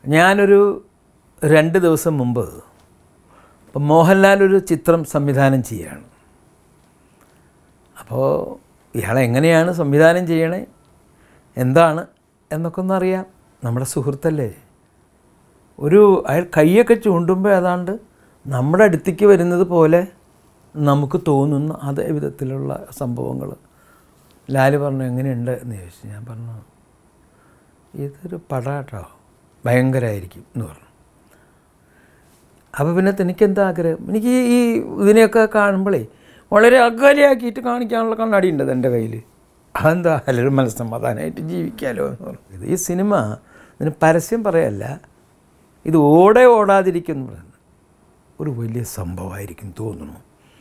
ഞാനൊരു രണ്ട് ദിവസം മുമ്പ് ഇപ്പം മോഹൻലാൽ ഒരു ചിത്രം സംവിധാനം ചെയ്യുകയാണ് അപ്പോൾ ഇയാളെ എങ്ങനെയാണ് സംവിധാനം ചെയ്യണേ എന്താണ് എന്നൊക്കെ ഒന്നറിയാം നമ്മുടെ സുഹൃത്തല്ലേ ഒരു അയാൾ കൈയൊക്കെ ചൂണ്ടുമ്പോൾ ഏതാണ്ട് നമ്മുടെ അടുത്തേക്ക് വരുന്നത് പോലെ നമുക്ക് തോന്നുന്ന അതേ വിധത്തിലുള്ള സംഭവങ്ങൾ ലാല് പറഞ്ഞു എങ്ങനെയുണ്ട് എന്ന് ചോദിച്ചു ഞാൻ പറഞ്ഞു ഇതൊരു പടാട്ടോ ഭയങ്കരമായിരിക്കും എന്ന് പറഞ്ഞു അപ്പോൾ പിന്നെ എനിക്കെന്താ ആഗ്രഹം എനിക്ക് ഈ ഇതിനെയൊക്കെ കാണുമ്പോഴേ വളരെ അകലെയാക്കിയിട്ട് കാണിക്കാനുള്ള കണ്ണാടി ഉണ്ട് എൻ്റെ കയ്യിൽ അതെന്താ എല്ലാവരും മനസ്സമാധാനമായിട്ട് ജീവിക്കാമല്ലോ എന്ന് പറഞ്ഞു ഇത് ഈ സിനിമ ഇതിന് പരസ്യം പറയല്ല ഇത് ഓടെ ഓടാതിരിക്കുന്നു പറയുന്നത് ഒരു വലിയ സംഭവമായിരിക്കും തോന്നുന്നു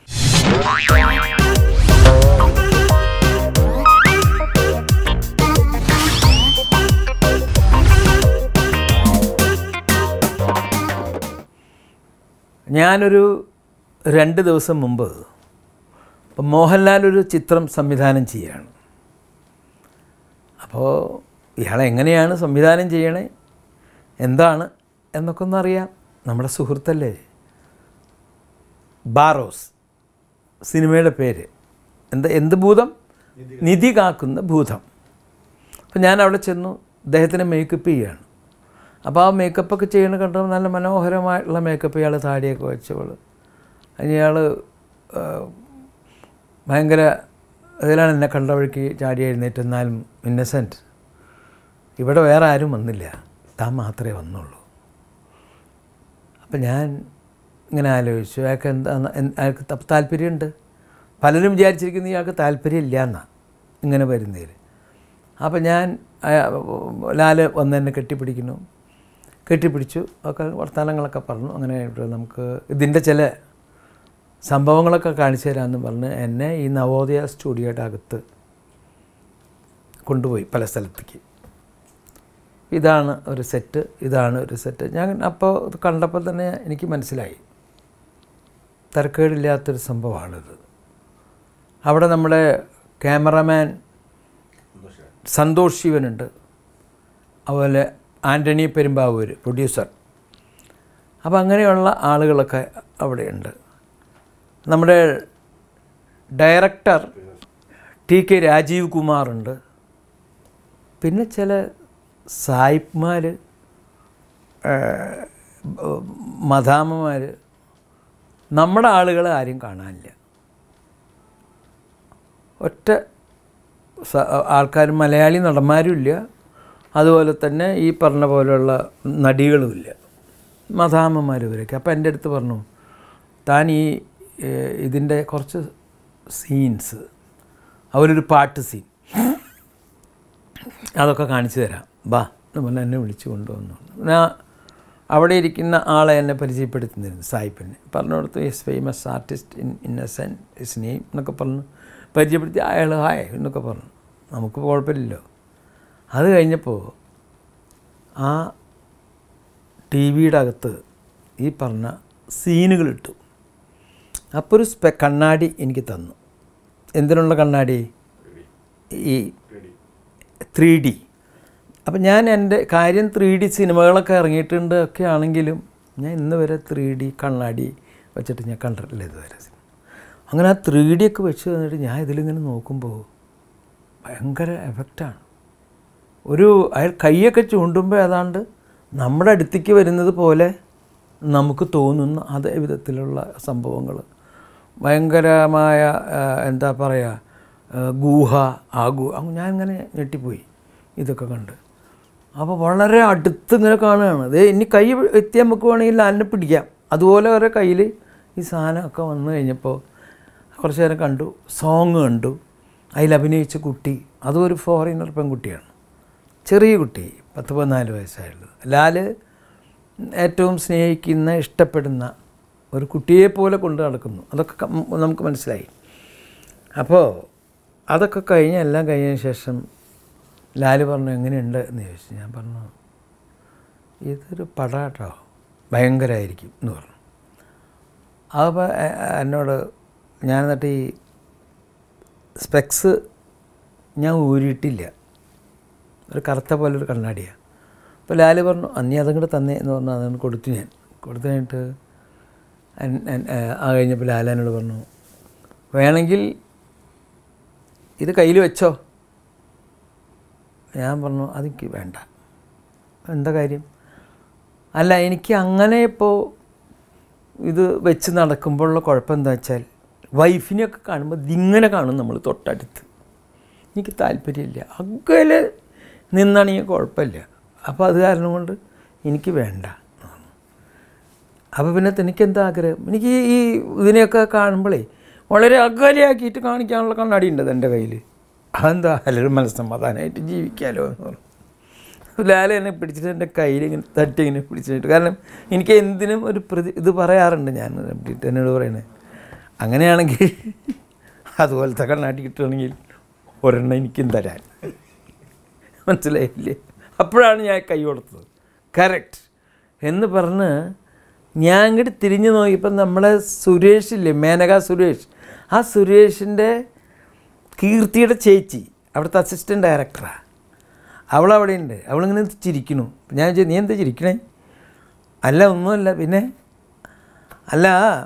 ഞാനൊരു രണ്ട് ദിവസം മുമ്പ് ഇപ്പം മോഹൻലാൽ ഒരു ചിത്രം സംവിധാനം ചെയ്യുകയാണ് അപ്പോൾ ഇയാളെ എങ്ങനെയാണ് സംവിധാനം ചെയ്യണേ എന്താണ് എന്നൊക്കെ ഒന്നറിയാം നമ്മുടെ സുഹൃത്തല്ലേ ബാറോസ് സിനിമയുടെ പേര് എന്താ എന്ത് ഭൂതം നിധി കാക്കുന്ന ഭൂതം അപ്പം ഞാൻ അവിടെ ചെന്നു അദ്ദേഹത്തിന് മേക്കപ്പ് ചെയ്യുകയാണ് അപ്പോൾ ആ മേക്കപ്പൊക്കെ ചെയ്യണ കണ്ടപ്പോൾ നല്ല മനോഹരമായിട്ടുള്ള മേക്കപ്പ് ഇയാൾ താടിയൊക്കെ വെച്ചവൾ അതിന് ഇയാൾ ഭയങ്കര ഇതിലാണ് എന്നെ കണ്ട വഴിക്ക് ചാടി എഴുന്നേറ്റ് എന്നാലും ഇന്നസെൻറ്റ് ഇവിടെ വേറെ ആരും വന്നില്ല താൻ മാത്രമേ വന്നുള്ളൂ അപ്പം ഞാൻ ഇങ്ങനെ ആലോചിച്ചു അയാൾക്ക് എന്താ അയാൾക്ക് ത- താല്പര്യമുണ്ട് പലരും വിചാരിച്ചിരിക്കുന്ന ഇയാൾക്ക് താല്പര്യമില്ല എന്നാണ് ഇങ്ങനെ വരുന്നതിൽ അപ്പം ഞാൻ അയ- ലാല് വന്ന് എന്നെ കെട്ടിപ്പിടിക്കുന്നു കെട്ടിപ്പിടിച്ചു ഒക്കെ വർത്തമാനങ്ങളൊക്കെ പറഞ്ഞു അങ്ങനെ ആയിട്ട് നമുക്ക് ഇതിൻ്റെ ചില സംഭവങ്ങളൊക്കെ കാണിച്ചു തരാമെന്ന് പറഞ്ഞ് എന്നെ ഈ നവോദയ സ്റ്റുഡിയോയുടെ അകത്ത് കൊണ്ടുപോയി പല സ്ഥലത്തേക്ക് ഇതാണ് ഒരു സെറ്റ് ഇതാണ് ഒരു സെറ്റ് ഞാൻ അപ്പോൾ ഇത് കണ്ടപ്പോൾ തന്നെ എനിക്ക് മനസ്സിലായി തരക്കേടില്ലാത്തൊരു സംഭവമാണിത് അവിടെ നമ്മുടെ ക്യാമറമാൻ സന്തോഷ് ശിവനുണ്ട് അതുപോലെ ആൻ്റണി പെരുമ്പാവൂർ പ്രൊഡ്യൂസർ അപ്പോൾ അങ്ങനെയുള്ള ആളുകളൊക്കെ അവിടെയുണ്ട് നമ്മുടെ ഡയറക്ടർ ടി കെ രാജീവ് കുമാറുണ്ട് പിന്നെ ചില സായിപ്പ്മാർ മദാമ്മമാർ നമ്മുടെ ആളുകളെ ആരും കാണാനില്ല ഒറ്റ സ- ആൾക്കാർ മലയാളി നടന്മാരും ഇല്ല അതുപോലെ തന്നെ ഈ പറഞ്ഞ പോലെയുള്ള നടികളുമില്ല മദാമ്മമാർ ഇവരൊക്കെ അപ്പോൾ എൻ്റെ അടുത്ത് പറഞ്ഞു താൻ ഈ ഏഹ്, ഇതിൻ്റെ കുറച്ച് സീൻസ് അവരൊരു പാട്ട് സീൻ അതൊക്കെ കാണിച്ചു തരാം ബാ എന്ന് പറഞ്ഞ് എന്നെ വിളിച്ചു കൊണ്ടുവന്നു ഞാൻ അവിടെ ഇരിക്കുന്ന ആളെ എന്നെ പരിചയപ്പെടുത്തുന്നിരുന്നു സായിപ്പിനെ പറഞ്ഞു കൊടുത്തു is famous artist in Innocent is name എന്നൊക്കെ പറഞ്ഞു പരിചയപ്പെടുത്തി അയാൾ ഹായ് എന്നൊക്കെ പറഞ്ഞു നമുക്ക് കുഴപ്പമില്ലല്ലോ അത് കഴിഞ്ഞപ്പോൾ ആ ടി വിയുടെ അകത്ത് ഈ പറഞ്ഞ സീനുകൾ ഇട്ടു അപ്പോൾ ഒരു സ്പെ കണ്ണാടി എനിക്ക് തന്നു എന്തിനുള്ള കണ്ണാടി ഈ ത്രീ ഡി അപ്പം ഞാൻ എൻ്റെ കാര്യം ത്രീ ഡി സിനിമകളൊക്കെ ഇറങ്ങിയിട്ടുണ്ട് ഒക്കെ ആണെങ്കിലും ഞാൻ ഇന്ന് വരെ ത്രീ ഡി കണ്ണാടി വെച്ചിട്ട് ഞാൻ കണ്ടിട്ടില്ല ഇതുവരെ അങ്ങനെ ആ ത്രീ ഡി ഒക്കെ വെച്ച് തന്നിട്ട് ഞാൻ ഇതിലിങ്ങനെ നോക്കുമ്പോൾ ഭയങ്കര എഫക്റ്റാണ് ഒരു അയാൾ കൈയൊക്കെ ചൂണ്ടുമ്പോൾ ഏതാണ്ട് നമ്മുടെ അടുത്തേക്ക് വരുന്നത് പോലെ നമുക്ക് തോന്നുന്ന അതേ വിധത്തിലുള്ള സംഭവങ്ങൾ ഭയങ്കരമായ ആ, എന്താ പറയുക ആ, ഗൂഹ ആ ഗൂ അങ്ങ് ഞാൻ ഇങ്ങനെ ഞെട്ടിപ്പോയി ഇതൊക്കെ കണ്ട് അപ്പോൾ വളരെ അടുത്ത് ഇങ്ങനെ കാണുകയാണ് അത് ഇനി കൈ എത്തി നമുക്ക് വേണമെങ്കിൽ ലാലിനെ പിടിക്കാം അതുപോലെ അവരെ കയ്യിൽ ഈ സാധനമൊക്കെ വന്നു കഴിഞ്ഞപ്പോൾ കുറച്ച് നേരം കണ്ടു സോങ് കണ്ടു അതിൽ അഭിനയിച്ച കുട്ടി അതും ഒരു ഫോറിനർ പെൺകുട്ടിയാണ് ചെറിയ കുട്ടി പത്ത് പതിനാല് വയസ്സായുള്ളത് ലാല് ഏറ്റവും സ്നേഹിക്കുന്ന ഇഷ്ടപ്പെടുന്ന ഒരു കുട്ടിയെ പോലെ കൊണ്ട് നടക്കുന്നു അതൊക്കെ ക- നമുക്ക് മനസ്സിലായി അപ്പോൾ അതൊക്കെ കഴിഞ്ഞ് എല്ലാം കഴിഞ്ഞതിന് ശേഷം ലാല് പറഞ്ഞു എങ്ങനെയുണ്ട് എന്ന് ചോദിച്ചു ഞാൻ പറഞ്ഞു ഇതൊരു പടാട്ടോ ഭയങ്കരമായിരിക്കും എന്ന് പറഞ്ഞു അപ്പോൾ എ- എന്നോട് ഞാൻ എന്നിട്ട് ഈ സ്പെക്സ് ഞാൻ ഊരിയിട്ടില്ല ഒരു കറുത്ത പോലെ ഒരു കണ്ണാടിയാണ് അപ്പോൾ ലാല് പറഞ്ഞു അന്നീ അതങ്ങോട്ട് തന്നേ എന്ന് പറഞ്ഞു അതങ്ങ് കൊടുത്തു ഞാൻ കൊടുത്തു കഴിഞ്ഞിട്ട് അൻ- അൻ- ആ, ആ കഴിഞ്ഞപ്പോൾ ലാലാനോട് പറഞ്ഞു വേണമെങ്കിൽ ഇത് കയ്യിൽ വെച്ചോ ഞാൻ പറഞ്ഞു അതെനിക്ക് വേണ്ട എന്താ കാര്യം അല്ല എനിക്ക് അങ്ങനെ ഇപ്പോൾ ഇത് വെച്ച് നടക്കുമ്പോഴുള്ള കുഴപ്പം എന്താ വെച്ചാൽ വൈഫിനെയൊക്കെ കാണുമ്പോൾ ഇതിങ്ങനെ കാണും നമ്മൾ തൊട്ടടുത്ത് എനിക്ക് താല്പര്യമില്ല അകലെ നിന്നാണെങ്കിൽ കുഴപ്പമില്ല അപ്പോൾ അത് കാരണം കൊണ്ട് എനിക്ക് വേണ്ട അപ്പോൾ പിന്നെ എനിക്കെന്താ ആഗ്രഹം എനിക്ക് ഈ ഇതിനെയൊക്കെ കാണുമ്പോഴേ വളരെ അകലെയാക്കിയിട്ട് കാണിക്കാനുള്ള കണ്ണാടി ഉണ്ട് എൻ്റെ കയ്യിൽ അതെന്താ എല്ലാവരും മനസ്സമാധാനമായിട്ട് ജീവിക്കാമല്ലോ എന്ന് പറഞ്ഞു ലാല എന്നെ പിടിച്ചിട്ട് എൻ്റെ കയ്യിൽ ഇങ്ങനെ തട്ടി ഇങ്ങനെ പിടിച്ചിട്ട് കാരണം എനിക്ക് എന്തിനും ഒരു പ്രതി ഇത് പറയാറുണ്ട് ഞാൻ പിടിച്ചിട്ട് എന്നോട് പറയണേ അങ്ങനെയാണെങ്കിൽ അതുപോലത്തെ കണ്ണാടി കിട്ടുകയാണെങ്കിൽ ഒരെണ്ണം എനിക്കും തരാൻ മനസ്സിലായില്ലേ അപ്പോഴാണ് ഞാൻ കൈ കൊടുത്തത് കറക്റ്റ് എന്ന് പറഞ്ഞ് ഞാൻ ഇങ്ങോട്ട് തിരിഞ്ഞു നോക്കിയപ്പോൾ നമ്മളെ സുരേഷ് ഇല്ലേ മേനക സുരേഷ് ആ സുരേഷിൻ്റെ കീർത്തിയുടെ ചേച്ചി അവിടുത്തെ അസിസ്റ്റൻറ്റ് ഡയറക്ടറാണ് അവളവിടെ ഉണ്ട് അവളിങ്ങനെ ചിരിക്കണു ഞാൻ ചോദിച്ചു നീ എന്താ ചിരിക്കണേ അല്ല ഒന്നുമല്ല പിന്നെ അല്ല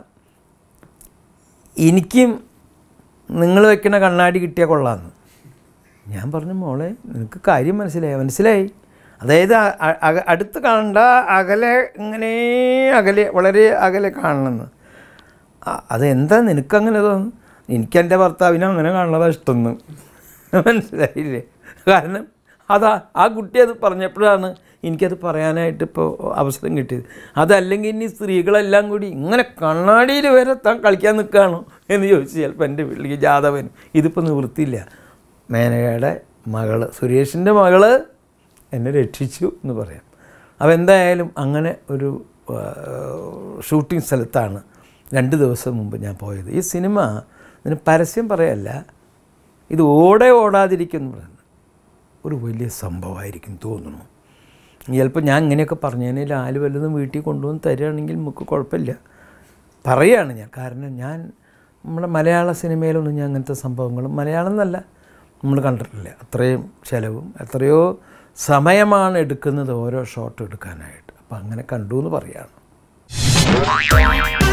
എനിക്കും നിങ്ങൾ വെക്കണ കണ്ണാടി കിട്ടിയാൽ കൊള്ളാമെന്ന് ഞാൻ പറഞ്ഞു മോളെ നിനക്ക് കാര്യം മനസ്സിലായി മനസ്സിലായി അതായത് അ- അ- അക- അടുത്ത് കാണണ്ട അകലെ ഇങ്ങനെ അകലെ വളരെ അകലെ കാണണമെന്ന് ആ- അതെന്താ നിനക്കങ്ങനെ തോന്നുന്നു എനിക്ക് എൻ്റെ ഭർത്താവിനെ അങ്ങനെ കാണുന്നതാണ് ഇഷ്ടമെന്ന് മനസ്സിലായില്ലേ കാരണം അതാ ആ കുട്ടി അത് പറഞ്ഞപ്പോഴാണ് എനിക്കത് പറയാനായിട്ട് ഇപ്പോൾ അവസരം കിട്ടിയത് അതല്ലെങ്കിൽ ഇനി സ്ത്രീകളെല്ലാം കൂടി ഇങ്ങനെ കണ്ണാടിയിൽ വരെ താൻ കളിക്കാൻ നിൽക്കുകയാണോ എന്ന് ചോദിച്ചു ചിലപ്പോൾ എൻ്റെ വീട്ടിലേക്ക് ജാതവനും ഇതിപ്പോൾ നിവൃത്തിയില്ല മേനകയുടെ മകള് സുരേഷിൻ്റെ മകള് എന്നെ രക്ഷിച്ചു എന്ന് പറയാം അപ്പോൾ എന്തായാലും അങ്ങനെ ഒരു ആ, ഷൂട്ടിംഗ് സ്ഥലത്താണ് രണ്ട് ദിവസം മുമ്പ് ഞാൻ പോയത് ഈ സിനിമ ഇതിന് പരസ്യം പറയല്ല ഇത് ഓടെ ഓടാതിരിക്കുന്നു പറയുന്നത് ഒരു വലിയ സംഭവമായിരിക്കും തോന്നുന്നു ചിലപ്പോൾ ഞാൻ ഇങ്ങനെയൊക്കെ പറഞ്ഞതിന് ലാല് വല്ലതും വീട്ടിൽ കൊണ്ടുവന്ന് തരികയാണെങ്കിൽ നമുക്ക് കുഴപ്പമില്ല പറയുകയാണ് ഞാൻ കാരണം ഞാൻ നമ്മുടെ മലയാള സിനിമയിലൊന്നും ഞാൻ അങ്ങനത്തെ സംഭവങ്ങളും മലയാളം എന്നല്ല നമ്മൾ കണ്ടിട്ടില്ല അത്രയും ചിലവും എത്രയോ സമയമാണ് എടുക്കുന്നത് ഓരോ ഷോട്ട് എടുക്കാനായിട്ട് അപ്പം അങ്ങനെ കണ്ടു എന്ന് പറയുകയാണ്